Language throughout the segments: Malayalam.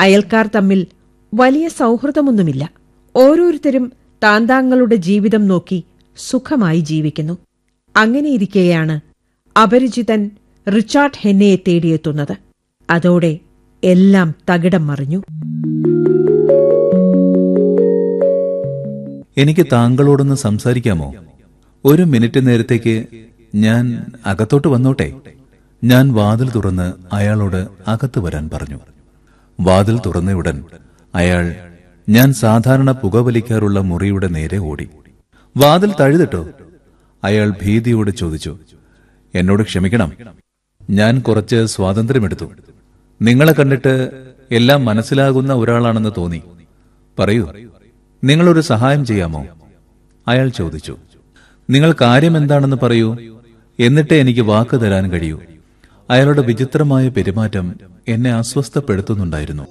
അയൽക്കാർ തമ്മിൽ വലിയ സൗഹൃദമൊന്നുമില്ല ഓരോരുത്തരും താന്താങ്ങളുടെ ജീവിതം നോക്കി സുഖമായി ജീവിക്കുന്നു അങ്ങനെയിരിക്കെയാണ് അപരിചിതൻ റിച്ചാർഡ് ഹെന്നയെ തേടിയെത്തുന്നത് അതോടെ എല്ലാം തകിടം മറിഞ്ഞു എനിക്ക് താങ്കളോടൊന്ന് സംസാരിക്കാമോ ഒരു മിനിറ്റ് നേരത്തേക്ക് ഞാൻ അകത്തോട്ട് വന്നോട്ടെ ഞാൻ വാതിൽ തുറന്ന് അയാളോട് അകത്ത് വരാൻ പറഞ്ഞു വാതിൽ തുറന്നയുടൻ അയാൾ ഞാൻ സാധാരണ പുകവലിക്കാറുള്ള മുറിയുടെ നേരെ ഓടി വാതിൽ തഴുതിട്ടോ അയാൾ ഭീതിയോട് ചോദിച്ചു എന്നോട് ക്ഷമിക്കണം ഞാൻ കുറച്ച് സ്വാതന്ത്ര്യമെടുത്തു നിങ്ങളെ കണ്ടിട്ട് എല്ലാം മനസ്സിലാകുന്ന ഒരാളാണെന്ന് തോന്നി പറയൂ നിങ്ങളൊരു സഹായം ചെയ്യാമോ അയാൾ ചോദിച്ചു നിങ്ങൾ കാര്യം എന്താണെന്ന് പറയൂ എന്നിട്ടേ എനിക്ക് വാക്ക് തരാൻ കഴിയൂ അയാളുടെ വിചിത്രമായ പെരുമാറ്റം എന്നെ അസ്വസ്ഥപ്പെടുത്തുന്നുണ്ടായിരുന്നു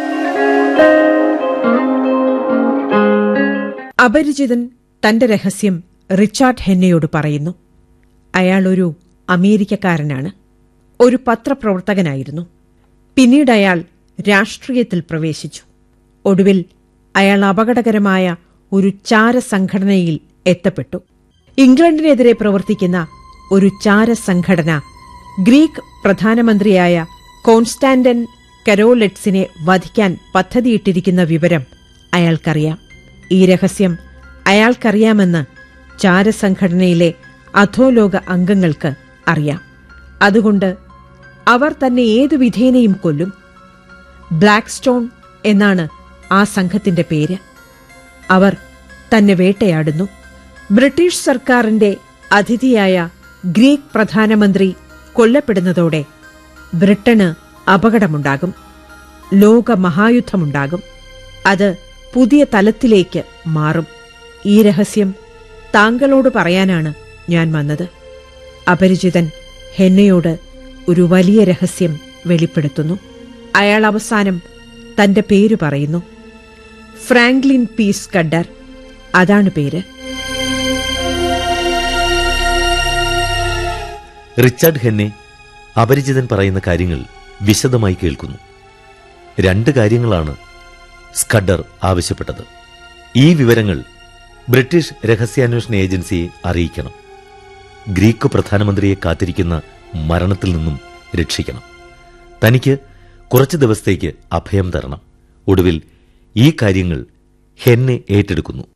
അപരിചിതൻ തന്റെ രഹസ്യം റിച്ചാർഡ് ഹെന്നയോട് പറയുന്നു അയാൾ ഒരു അമേരിക്കക്കാരനാണ് ഒരു പത്രപ്രവർത്തകനായിരുന്നു പിന്നീട് അയാൾ രാഷ്ട്രീയത്തിൽ പ്രവേശിച്ചു ഒടുവിൽ അയാൾ അപകടകരമായ ഒരു ചാരസംഘടനയിൽ എത്തപ്പെട്ടു ഇംഗ്ലണ്ടിനെതിരെ പ്രവർത്തിക്കുന്ന ഒരു ചാരസംഘടന ഗ്രീക്ക് പ്രധാനമന്ത്രിയായ കോൺസ്റ്റാന്റൻ കരോലെറ്റ്സിനെ വധിക്കാൻ പദ്ധതിയിട്ടിരിക്കുന്ന വിവരം അയാൾക്കറിയാം ഈ രഹസ്യം അയാൾക്കറിയാമെന്ന് ചാരസംഘടനയിലെ അധോലോക അംഗങ്ങൾക്ക് അറിയാം അതുകൊണ്ട് അവർ തന്നെ ഏതു വിധേനയും കൊല്ലും ബ്ലാക്ക് സ്റ്റോൺ എന്നാണ് ആ സംഘത്തിന്റെ പേര് അവർ തന്നെ വേട്ടയാടുന്നു ബ്രിട്ടീഷ് സർക്കാരിന്റെ അതിഥിയായ ഗ്രീക്ക് പ്രധാനമന്ത്രി കൊല്ലപ്പെടുന്നതോടെ ബ്രിട്ടന് അപകടമുണ്ടാകും ലോക മഹായുദ്ധമുണ്ടാകും അത് പുതിയ തലത്തിലേക്ക് മാറും ഈ രഹസ്യം താങ്കളോട് പറയാനാണ് ഞാൻ വന്നത് അപരിചിതൻ ഹെന്നയോട് ഒരു വലിയ രഹസ്യം വെളിപ്പെടുത്തുന്നു അയാൾ അവസാനം തന്റെ പേര് പറയുന്നു ഫ്രാങ്ക്ലിൻ പീസ് കഡർ അതാണ് പേര് റിച്ചാർഡ് ഹെന്നെ അപരിചിതൻ പറയുന്ന കാര്യങ്ങൾ വിശദമായി കേൾക്കുന്നു രണ്ട് കാര്യങ്ങളാണ് സ്കഡർ ആവശ്യപ്പെട്ടത് ഈ വിവരങ്ങൾ ബ്രിട്ടീഷ് രഹസ്യാന്വേഷണ ഏജൻസിയെ അറിയിക്കണം ഗ്രീക്ക് പ്രധാനമന്ത്രിയെ കാത്തിരിക്കുന്ന മരണത്തിൽ നിന്നും രക്ഷിക്കണം തനിക്ക് കുറച്ചു ദിവസത്തേക്ക് അഭയം തരണം ഒടുവിൽ ഈ കാര്യങ്ങൾ ഹെന്നെ ഏറ്റെടുക്കുന്നു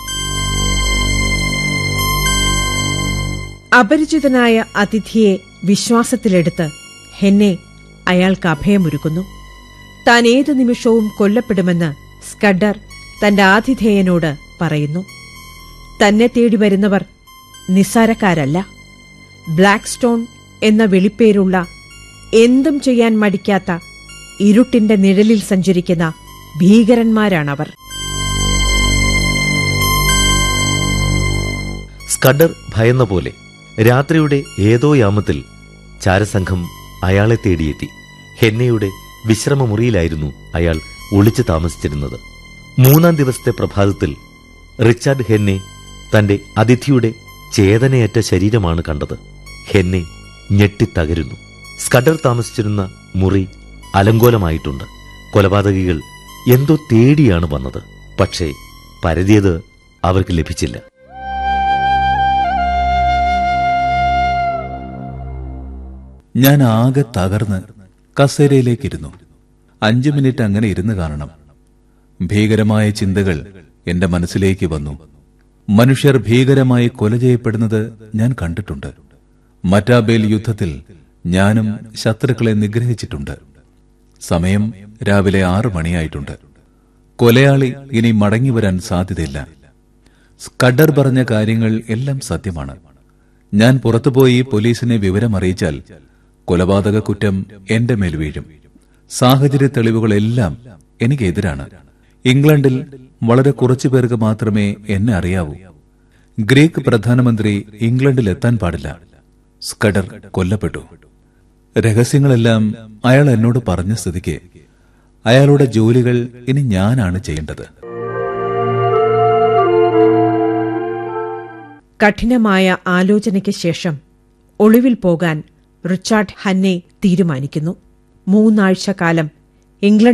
അപരിചിതനായ അതിഥിയെ വിശ്വാസത്തിലെടുത്ത് ഹെന്നെ അയാൾക്ക് അഭയമൊരുക്കുന്നു താൻ ഏതു നിമിഷവും കൊല്ലപ്പെടുമെന്ന് സ്കഡർ തന്റെ ആതിഥേയനോട് പറയുന്നു തന്നെ തേടി വരുന്നവർ നിസ്സാരക്കാരല്ല ബ്ലാക്ക് സ്റ്റോൺ എന്ന വിളിപ്പേരുള്ള എന്തും ചെയ്യാൻ മടിക്കാത്ത ഇരുട്ടിന്റെ നിഴലിൽ സഞ്ചരിക്കുന്ന ഭീകരന്മാരാണവർ സ്കഡർ ഭയന്ന പോലെ രാത്രിയുടെ ഏതോ യാമത്തിൽ ചാരസംഘം അയാളെ തേടിയെത്തി ഹെന്നയുടെ വിശ്രമമുറിയിലായിരുന്നു അയാൾ ഒളിച്ചു താമസിച്ചിരുന്നത് മൂന്നാം ദിവസത്തെ പ്രഭാതത്തിൽ റിച്ചാർഡ് ഹെന്നെ തന്റെ അതിഥിയുടെ ചേതനയറ്റ ശരീരമാണ് കണ്ടത് ഹെന്നെ ഞെട്ടിത്തകരുന്നു സ്കഡർ താമസിച്ചിരുന്ന മുറി അലങ്കോലമായിട്ടുണ്ട് കൊലപാതകികൾ എന്തോ തേടിയാണ് വന്നത് പക്ഷേ പരതിയത് അവർക്ക് ലഭിച്ചില്ല ഞാൻ ആകെ തകർന്ന് കസേരയിലേക്കിരുന്നു അഞ്ചു മിനിറ്റ് അങ്ങനെ ഇരുന്ന് കാണണം ഭീകരമായ ചിന്തകൾ എന്റെ മനസ്സിലേക്ക് വന്നു മനുഷ്യർ ഭീകരമായി കൊല ചെയ്യപ്പെടുന്നത് ഞാൻ കണ്ടിട്ടുണ്ട് മറ്റാബേൽ യുദ്ധത്തിൽ ഞാനും ശത്രുക്കളെ നിഗ്രഹിച്ചിട്ടുണ്ട് സമയം രാവിലെ ആറു മണിയായിട്ടുണ്ട് കൊലയാളി ഇനി മടങ്ങി വരാൻ സാധ്യതയില്ല സ്കഡർ പറഞ്ഞ കാര്യങ്ങൾ എല്ലാം സത്യമാണ് ഞാൻ പുറത്തുപോയി പോലീസിനെ വിവരം അറിയിച്ചാൽ കൊലപാതക കുറ്റം എന്റെ മേൽ വീഴും സാഹചര്യ തെളിവുകളെല്ലാം എനിക്കെതിരാണ് ഇംഗ്ലണ്ടിൽ വളരെ കുറച്ചു പേർക്ക് മാത്രമേ എന്നെ അറിയാവൂ ഗ്രീക്ക് പ്രധാനമന്ത്രി ഇംഗ്ലണ്ടിൽ എത്താൻ പാടില്ല സ്കഡർ കൊല്ലപ്പെട്ടു രഹസ്യങ്ങളെല്ലാം അയാൾ എന്നോട് പറഞ്ഞ സ്ഥിതിക്ക് അയാളുടെ ജോലികൾ ഇനി ഞാനാണ് ചെയ്യേണ്ടത് കഠിനമായ ആലോചനയ്ക്ക് ശേഷം ഒളിവിൽ പോകാൻ റിച്ചാർഡ് ഹന്നെ തീരുമാനിക്കുന്നു മൂന്നാഴ്ച കാലം ഇംഗ്ലണ്ട്